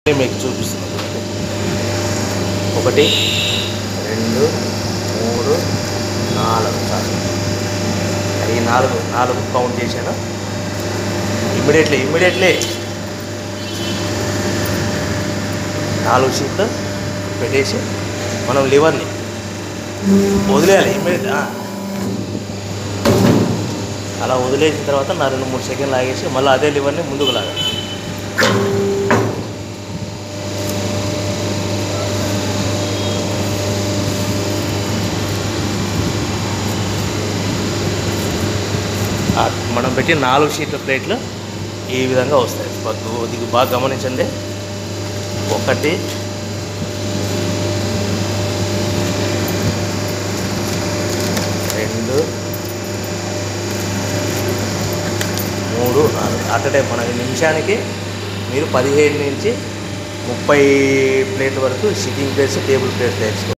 మీకు చూపిస్తున్నాను ఒకటి రెండు మూడు నాలుగు చాలు ఈ నాలుగు నాలుగు కౌంట్ చేశాను ఇమ్మీడియట్లీ ఇమ్మీడియట్లీ నాలుగు షీట్లు పెట్టేసి మనం లివర్ని వదిలేయాలి ఇమ్మీడియట్ అలా వదిలేసిన తర్వాత నా రెండు మూడు సెకండ్లు ఆగేసి మళ్ళీ అదే లివర్ని ముందుకు లాగాలి ఆ మనం పెట్టి నాలుగు షీట్ల ప్లేట్లు ఈ విధంగా వస్తాయి బాగా- ఇది బాగా గమనించండి ఒకటి రెండు మూడు నాలుగు అట్ టైం మన నిమిషానికి మీరు పదిహేడు నుంచి ముప్పై ప్లేట్ వరకు సిట్టింగ్ ప్లేట్స్ టేబుల్ ప్లేట్స్ తెచ్చుకోవాలి